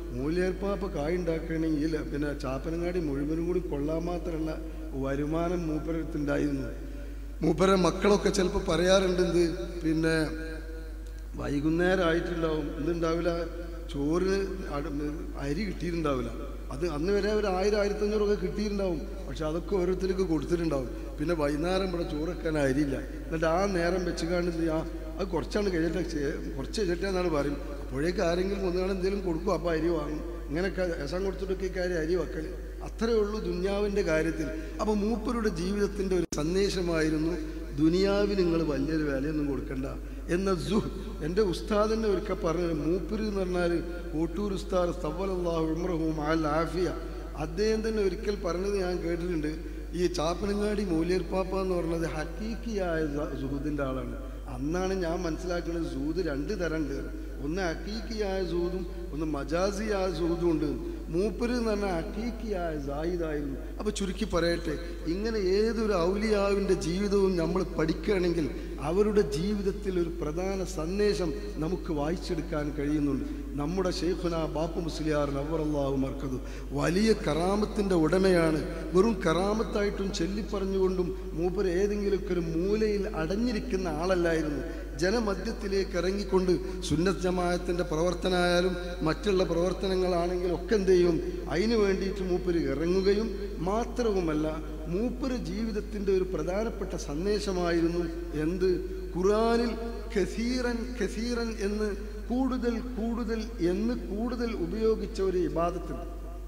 മൂല്യേർപ്പാപ്പ കായുണ്ടാക്കണമെങ്കിൽ പിന്നെ ചാപ്പനങ്ങാടി മുഴുവനും കൂടി കൊള്ളാൻ മാത്രമുള്ള വരുമാനം മൂപ്പരടുത്തുണ്ടായിരുന്നു മൂപ്പര മക്കളൊക്കെ ചിലപ്പോൾ പറയാറുണ്ട് എന്ത് പിന്നെ വൈകുന്നേരം ആയിട്ടുണ്ടാവും എന്തുണ്ടാവില്ല ചോറിന് അട- അരി കിട്ടിയിട്ടുണ്ടാവില്ല അത് അന്ന് വരെ ഒരു ആയിരം ആയിരത്തഞ്ഞൂറൊക്കെ കിട്ടിയിട്ടുണ്ടാവും പക്ഷെ അതൊക്കെ ഓരോരുത്തർക്ക് കൊടുത്തിട്ടുണ്ടാവും പിന്നെ വൈകുന്നേരം ഇവിടെ ചോറ് വെക്കാൻ അരിയില്ല എന്നിട്ട് ആ നേരം വെച്ച് കാണ്ട് എന്ത് ചെയ്യാം അത് കുറച്ചാണ് കഴിഞ്ഞിട്ട് ചെ- കുറച്ച് കഴിഞ്ഞിട്ടെന്നാണ് പറയും അപ്പോഴേക്ക് ആരെങ്കിലും ഒന്നുകാണ് എന്തെങ്കിലും കൊടുക്കും അപ്പോൾ അരി വാങ്ങും ഇങ്ങനെയൊക്കെ രസം കൊടുത്തിട്ടൊക്കെ കാര്യം അരി വെക്കൽ അത്രയേ ഉള്ളൂ ദുന്യാവിൻ്റെ കാര്യത്തിൽ അപ്പോൾ മൂപ്പരുടെ ജീവിതത്തിൻ്റെ ഒരു സന്ദേശമായിരുന്നു ദുനിയാവിന് നിങ്ങൾ വലിയൊരു വിലയൊന്നും കൊടുക്കണ്ട എന്ന സുഹ് എൻ്റെ ഉസ്താദിനെ ഒരിക്കൽ പറഞ്ഞത് മൂപ്പര് എന്ന് പറഞ്ഞാൽ കോട്ടൂർ ഉസ്താദ് സവലല്ലാഹു ഉമ്രഹും അൽ ആഫിയ അദ്ദേഹം തന്നെ ഒരിക്കൽ പറഞ്ഞത് ഞാൻ കേട്ടിട്ടുണ്ട് ഈ ചാപ്പനങ്ങാടി മൂല്യർപ്പാപ്പ എന്ന് പറഞ്ഞത് ഹക്കീക്കിയായ സുഹൃത്തിൻ്റെ ആളാണ് അന്നാണ് ഞാൻ മനസ്സിലാക്കുന്നത് സൂത് രണ്ട് തരമുണ്ട് ഒന്ന് അക്കീക്കിയായ സൂതും ഒന്ന് മജാസിയായ സൂതും ഉണ്ട് മൂപ്പര് എന്ന് പറഞ്ഞാൽ അക്കീക്കിയായ സായിദായിരുന്നു അപ്പോൾ ചുരുക്കി പറയട്ടെ ഇങ്ങനെ ഏതൊരു ഔലിയാവിൻ്റെ ജീവിതവും നമ്മൾ പഠിക്കുകയാണെങ്കിൽ അവരുടെ ജീവിതത്തിൽ ഒരു പ്രധാന സന്ദേശം നമുക്ക് വായിച്ചെടുക്കാൻ കഴിയുന്നുണ്ട് നമ്മുടെ ഷെയ്ഖുന ബാപ്പു മുസ്ലിയാർ നവറല്ലാഹു മർക്കതു വലിയ കറാമത്തിൻ്റെ ഉടമയാണ് വെറും കറാമത്തായിട്ടും ചൊല്ലിപ്പറഞ്ഞുകൊണ്ടും മൂപ്പർ ഏതെങ്കിലുമൊക്കെ ഒരു മൂലയിൽ അടഞ്ഞിരിക്കുന്ന ആളല്ലായിരുന്നു ജനമധ്യത്തിലേക്ക് ഇറങ്ങിക്കൊണ്ട് സുന്നത്ത് ജമാഅത്തിൻ്റെ പ്രവർത്തനമായാലും മറ്റുള്ള പ്രവർത്തനങ്ങളാണെങ്കിലും ഒക്കെ എന്ത് ചെയ്യും അതിനു വേണ്ടിയിട്ട് മൂപ്പര് ഇറങ്ങുകയും മാത്രവുമല്ല മൂപ്പര് ജീവിതത്തിൻ്റെ ഒരു പ്രധാനപ്പെട്ട സന്ദേശമായിരുന്നു എന്ത് ഖുറാനിൽ ഖസീറൻ ഖസീറൻ എന്ന് കൂടുതൽ കൂടുതൽ എന്ന് കൂടുതൽ ഉപയോഗിച്ച ഒരു ഇബാദത്തുണ്ട്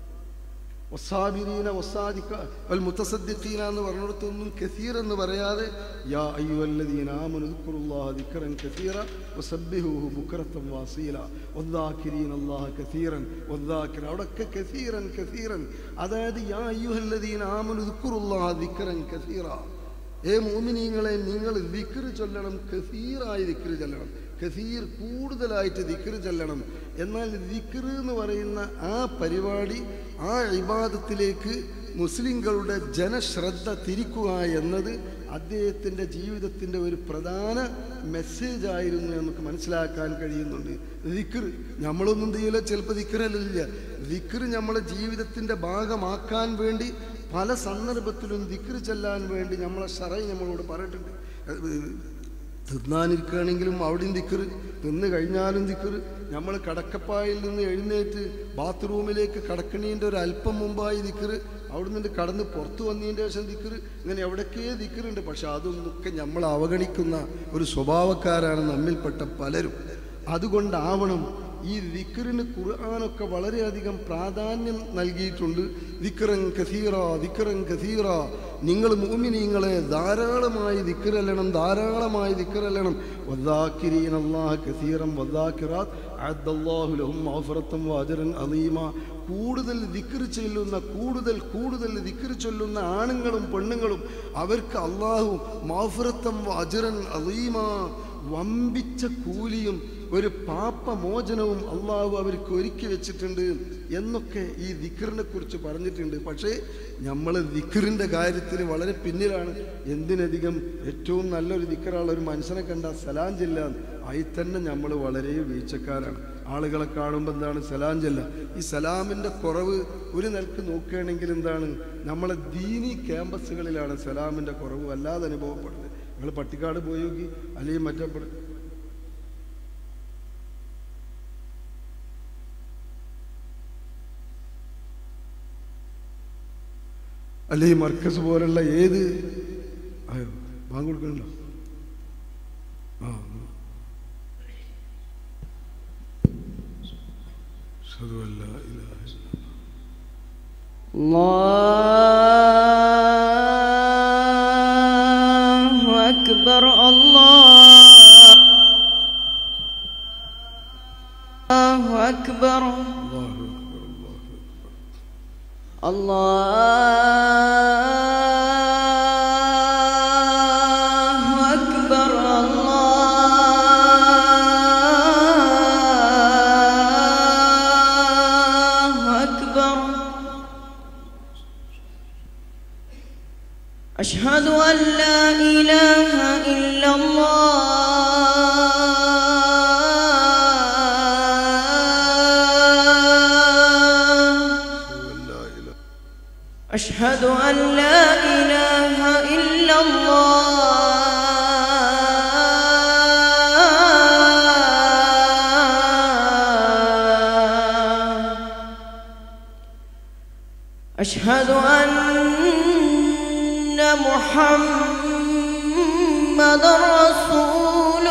വസാബിരീന വസാദിക്ക വൽ മുത്തസദ്ദിഖീന എന്ന് പറഞ്ഞിടത്തൊന്നും കസീർ എന്ന് പറയാതെ യാ അയ്യുവല്ലദീന ആമനു ദിക്റുല്ലാഹ ദിക്റൻ കസീറ വസബ്ബിഹൂഹു ബുക്റത്തൻ വാസീല വദ്ദാകിരീന അല്ലാഹ കസീറൻ വദ്ദാകിര അവിടൊക്കെ കസീറൻ കസീറൻ അതായത് യാ അയ്യുഹല്ലദീന ആമനു ദിക്റുല്ലാഹ ദിക്റൻ കസീറ ഏ മോമിനീങ്ങളെ നിങ്ങൾ ദിക്റ് ചൊല്ലണം കസീറായി ദിക്റ് ചൊല്ലണം കസീർ കൂടുതലായിട്ട് ദിക്റ് ചൊല്ലണം എന്നാൽ ദിക്റ് എന്ന് പറയുന്ന ആ പരിപാടി ആ ഇബാദത്തിലേക്ക് മുസ്ലിങ്ങളുടെ ജനശ്രദ്ധ തിരിക്കുക എന്നത് അദ്ദേഹത്തിൻ്റെ ജീവിതത്തിൻ്റെ ഒരു പ്രധാന മെസ്സേജ് ആയിരുന്നു നമുക്ക് മനസ്സിലാക്കാൻ കഴിയുന്നുണ്ട് ദിക്ർ നമ്മളൊന്നും ചെയ്യില്ല ചിലപ്പോൾ ദിക്റല്ല ദിക്ർ നമ്മളെ ജീവിതത്തിൻ്റെ ഭാഗമാക്കാൻ വേണ്ടി പല സന്ദർഭത്തിലും ദിക്ർ ചെല്ലാൻ വേണ്ടി നമ്മളെ ഷറൈ നമ്മളോട് പറഞ്ഞിട്ടുണ്ട് തിന്നാനിരിക്കുകയാണെങ്കിലും അവിടെയും ദിക്കറ് തിന്ന് കഴിഞ്ഞാലും ദിക്കറ് നമ്മൾ കടക്കപ്പായിൽ നിന്ന് എഴുന്നേറ്റ് ബാത്റൂമിലേക്ക് കടക്കണീൻ്റെ ഒരു അല്പം മുമ്പായി ദിക്കറ് അവിടെ നിന്ന് കടന്ന് പുറത്തു വന്നതിൻ്റെ ശേഷം ദിക്കറ് ഇങ്ങനെ എവിടൊക്കെ ദിക്കറുണ്ട് പക്ഷെ അതൊന്നൊക്കെ നമ്മൾ അവഗണിക്കുന്ന ഒരു സ്വഭാവക്കാരാണ് നമ്മിൽപ്പെട്ട പലരും അതുകൊണ്ടാവണം ഈ ദിക്കറിന് ഖുർആാനൊക്കെ വളരെയധികം പ്രാധാന്യം നൽകിയിട്ടുണ്ട് ദിക്കറൻ കസീറ ദിക്കറൻ കസീറ നിങ്ങൾ മൂമിനീങ്ങളെ ധാരാളമായി ദിക്കറല്ലണം ധാരാളമായി ദിക്കറല്ലണം വദ്ദാക്കിരീൻ അല്ലാഹ കസീറം വദ്ദാക്കിറാത്ത് അദ്ദല്ലാഹു ലഹും മഗ്ഫിറത്തൻ വഅജ്റൻ അലീമ കൂടുതൽ ദിക്ർ ചൊല്ലുന്ന കൂടുതൽ കൂടുതൽ ദിക്ർ ചൊല്ലുന്ന ആണുങ്ങളും പെണ്ണുങ്ങളും അവർക്ക് അള്ളാഹു മാഫിറത്തം അജറൻ അലീമ വമ്പിച്ച കൂലിയും ഒരു പാപമോചനവും അള്ളാഹു അവർക്ക് ഒരുക്കി വെച്ചിട്ടുണ്ട് എന്നൊക്കെ ഈ ദിക്കറിനെ കുറിച്ച് പറഞ്ഞിട്ടുണ്ട് പക്ഷേ നമ്മൾ ദിക്കറിൻ്റെ കാര്യത്തിൽ വളരെ പിന്നിലാണ് എന്തിനധികം ഏറ്റവും നല്ലൊരു ദിക്കറുള്ള ഒരു മനുഷ്യനെ കണ്ട സലാം ചെല്ലാൻ ആയി തന്നെ നമ്മൾ വളരെ വീഴ്ചക്കാരാണ് ആളുകളെ കാണുമ്പോൾ എന്താണ് സലാം ചെല്ല ഈ സലാമിൻ്റെ കുറവ് ഒരു നിലക്ക് നോക്കുകയാണെങ്കിൽ എന്താണ് നമ്മളെ ദീനി ക്യാമ്പസുകളിലാണ് സലാമിൻ്റെ കുറവ് വല്ലാതെ അനുഭവപ്പെടുന്നത് നിങ്ങൾ പട്ടിക്കാട് പോയി നോക്കി അല്ലെങ്കിൽ മറ്റേ പ- അല്ലെ ഈ മർക്കസ് പോലുള്ള ഏത് അയ്യോ ബാങ്ക് കൊടുക്കണല്ലോ ആ അഷ്ഹദു അൻ ലാ ഇലാഹ ഇല്ലല്ലാഹ്. الله أكبر الله الله أكبر അല്ലാഹു അക്ബർ അല്ലാഹു അക്ബർ. الله أكبر الله أكبر أشهد أن لا إله إلا الله أشهد أن لا إله إلا الله أشهد أن محمد رسول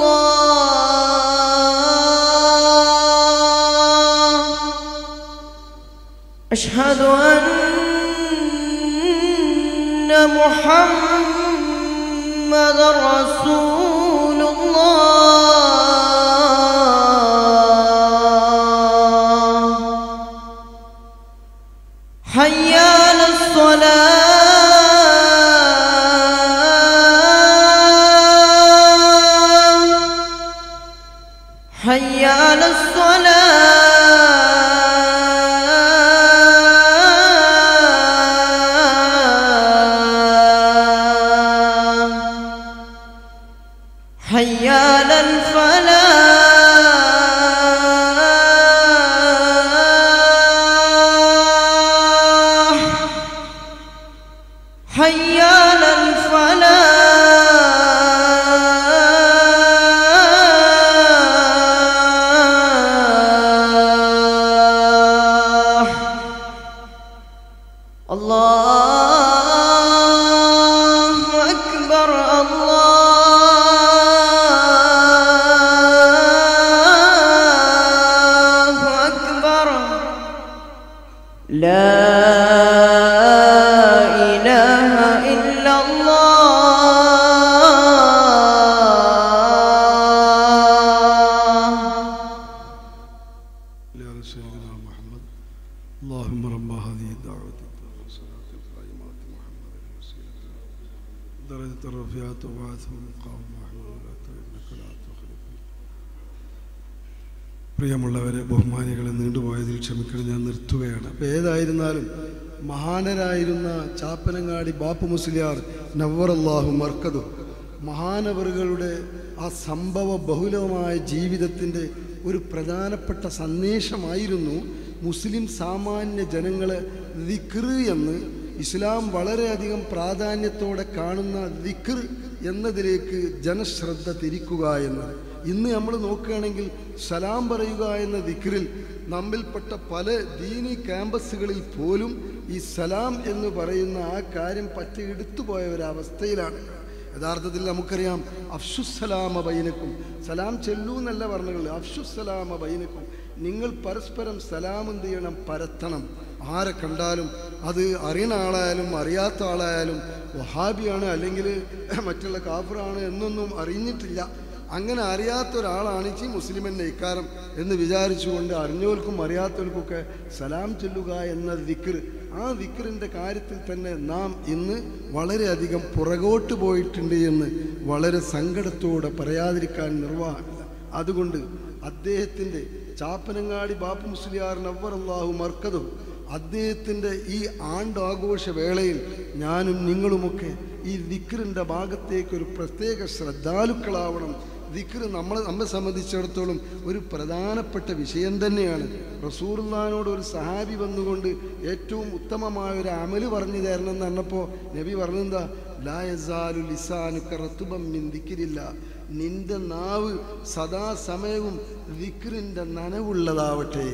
الله أشهد أن محمد رسول الله حي على الصلاة حي على الصلاة حي على الفلاح حي على الفلاح الله أكبر الله أكبر لا إله إلا الله يا سيدنا محمد اللهم رب هذه الدعوة التامة والصلاة القائمة محمد الوسيلة درجة الرفيعة وبعثه مقام محمود إنك لا تخلف പ്രിയമുള്ളവരെ ബഹുമാനികളെ നീണ്ടുപോയതിൽ ക്ഷമിക്കണം ഞാൻ നിർത്തുകയാണ് അപ്പോൾ ഏതായിരുന്നാലും മഹാനരായിരുന്ന ചാപ്പനങ്ങാടി ബാപ്പു മുസ്ലിയാർ നവറല്ലാഹു മർക്കതു മഹാനവറുകളുടെ ആ സംഭവ ബഹുലമായ ജീവിതത്തിൻ്റെ ഒരു പ്രധാനപ്പെട്ട സന്ദേശമായിരുന്നു മുസ്ലിം സാമാന്യ ജനങ്ങളെ ദിക്ർ എന്ന് ഇസ്ലാം വളരെയധികം പ്രാധാന്യത്തോടെ കാണുന്ന ദിക്ർ എന്നതിലേക്ക് ജനശ്രദ്ധ തിരിക്കുക എന്നത് ഇന്ന് നമ്മൾ നോക്കുകയാണെങ്കിൽ സലാം പറയുക എന്ന ദിക്റിൽ നമ്മിൽപ്പെട്ട പല ദീനി ക്യാമ്പസുകളിൽ പോലും ഈ സലാം എന്ന് പറയുന്ന ആ കാര്യം പറ്റി എടുത്തുപോയ ഒരവസ്ഥയിലാണ് യഥാർത്ഥത്തിൽ നമുക്കറിയാം അഫ്ഷുസലാമ ബൈനക്കും സലാം ചെല്ലൂ എന്നല്ല പറഞ്ഞുള്ളത് അഫ്ഷുസലാമ ബൈനക്കും നിങ്ങൾ പരസ്പരം സലാം എന്ത് ചെയ്യണം പരത്തണം ആരെ കണ്ടാലും അത് അറിയുന്ന ആളായാലും അറിയാത്ത ആളായാലും വഹാബിയാണ് അല്ലെങ്കിൽ മറ്റുള്ള കാഫറാണ് എന്നൊന്നും അറിഞ്ഞിട്ടില്ല അങ്ങനെ അറിയാത്ത ഒരാളാണ് ഈ മുസ്ലിമിൻ്റെ ഇക്കാരം എന്ന് വിചാരിച്ചുകൊണ്ട് അറിഞ്ഞവർക്കും അറിയാത്തവർക്കൊക്കെ സലാം ചൊല്ലുക എന്ന ദിക്ർ ആ ദിക്റിൻ്റെ കാര്യത്തിൽ തന്നെ നാം ഇന്ന് വളരെയധികം പുറകോട്ട് പോയിട്ടുണ്ട് എന്ന് വളരെ സങ്കടത്തോടെ പറയാതിരിക്കാൻ നിർവാഹമില്ല അതുകൊണ്ട് അദ്ദേഹത്തിൻ്റെ ചാപ്പനങ്ങാടി ബാപ്പു മുസ്ലിയാർ നവർ അള്ളാഹു മർക്കതും അദ്ദേഹത്തിൻ്റെ ഈ ആണ്ടാഘോഷ വേളയിൽ ഞാനും നിങ്ങളുമൊക്കെ ഈ ദിക്റിൻ്റെ ഭാഗത്തേക്ക് ഒരു പ്രത്യേക ശ്രദ്ധാലുക്കളാവണം ദിക്ർ നമ്മളെ നമ്മെ സംബന്ധിച്ചിടത്തോളം ഒരു പ്രധാനപ്പെട്ട വിഷയം തന്നെയാണ് റസൂർലാനോട് ഒരു സഹാബി വന്നുകൊണ്ട് ഏറ്റവും ഉത്തമമായ ഒരു അമല് പറഞ്ഞു തരണം എന്ന് പറഞ്ഞപ്പോൾ നബി പറഞ്ഞെന്താ ലായസാലു ലിസാനുക്ക റത്തുബം മിൻ ദിക്രില്ല നിന്റെ നാവ് സദാസമയവും ദിക്റിൻ്റെ നനവുള്ളതാവട്ടെ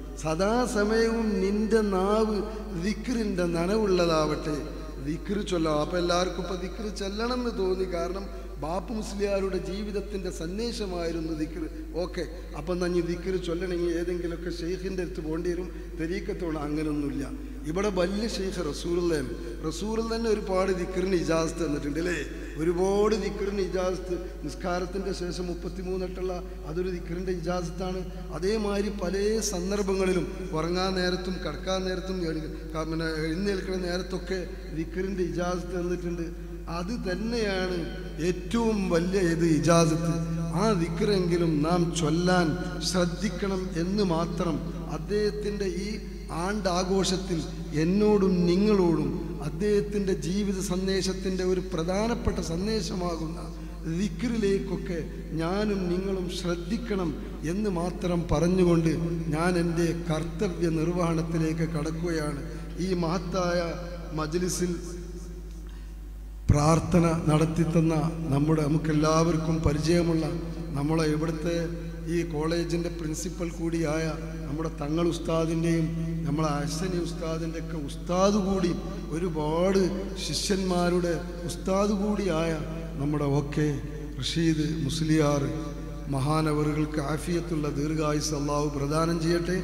സദാസമയവും നിന്റെ നാവ് ദിക്റിൻ്റെ നനവുള്ളതാവട്ടെ ദിക്ർ ചൊല്ലാം അപ്പം എല്ലാവർക്കും ഇപ്പം ദിക്ർ ചെല്ലണം എന്ന് തോന്നി കാരണം ബാപ്പു മുസ്ലിയാരുടെ ജീവിതത്തിൻ്റെ സന്ദേശമായിരുന്നു ദിക്ർ ഓക്കെ അപ്പം നഞ്ഞ് ദിക്ർ ചൊല്ലണമെങ്കിൽ ഏതെങ്കിലുമൊക്കെ ഷെയ്ഖിൻ്റെ അടുത്ത് പോകേണ്ടി വരും തെരീക്കത്തോണം അങ്ങനൊന്നുമില്ല ഇവിടെ വലിയ ഷെയ്ഖ് റസൂറുള്ളയാണ് റസൂറിൽ തന്നെ ഒരുപാട് ദിക്റിന് ഇജാസത്ത് തന്നിട്ടുണ്ട് അല്ലേ ഒരുപാട് ദിക്റിന് ഇജാസത്ത് നിസ്കാരത്തിൻ്റെ ശേഷം മുപ്പത്തിമൂന്നെട്ടുള്ള അതൊരു ദിക്റിൻ്റെ ഇജാസത്താണ് അതേമാതിരി പല സന്ദർഭങ്ങളിലും ഉറങ്ങാൻ നേരത്തും കിടക്കാൻ നേരത്തും എണി- ക- പിന്നെ എഴുന്നേൽക്കുന്ന നേരത്തൊക്കെ ദിക്റിൻ്റെ ഇജാസത്ത് തന്നിട്ടുണ്ട് അത് തന്നെയാണ് ഏറ്റവും വലിയ ഇത് ഇജാസത്ത് ആ ദിക്റെങ്കിലും നാം ചൊല്ലാൻ ശ്രദ്ധിക്കണം എന്ന് മാത്രം അദ്ദേഹത്തിൻ്റെ ഈ ആണ്ടാഘോഷത്തിൽ എന്നോടും നിങ്ങളോടും അദ്ദേഹത്തിൻ്റെ ജീവിത സന്ദേശത്തിൻ്റെ ഒരു പ്രധാനപ്പെട്ട സന്ദേശമാകുന്ന ദിക്റിലേക്കൊക്കെ ഞാനും നിങ്ങളും ശ്രദ്ധിക്കണം എന്ന് മാത്രം പറഞ്ഞുകൊണ്ട് ഞാൻ എൻ്റെ കർത്തവ്യ നിർവഹണത്തിലേക്ക് കടക്കുകയാണ് ഈ മഹത്തായ മജ്ലിസിൽ പ്രാർത്ഥന നടത്തിത്തന്ന നമ്മുടെ നമുക്കെല്ലാവർക്കും പരിചയമുള്ള നമ്മളെ ഇവിടുത്തെ ഈ കോളേജിൻ്റെ പ്രിൻസിപ്പൽ കൂടിയായ നമ്മുടെ തങ്ങൾ ഉസ്താദിൻ്റെയും നമ്മളെ അശ്വനി ഉസ്താദിൻ്റെ ഒക്കെ ഉസ്താദ് കൂടി ഒരുപാട് ശിഷ്യന്മാരുടെ ഉസ്താദ് കൂടിയായ നമ്മുടെ ഓക്കെ റഷീദ് മുസ്ലിയാർ മഹാനവറുകൾക്ക് ആഫിയത്തുള്ള ദീർഘായുസ് അള്ളാഹു പ്രദാനം ചെയ്യട്ടെ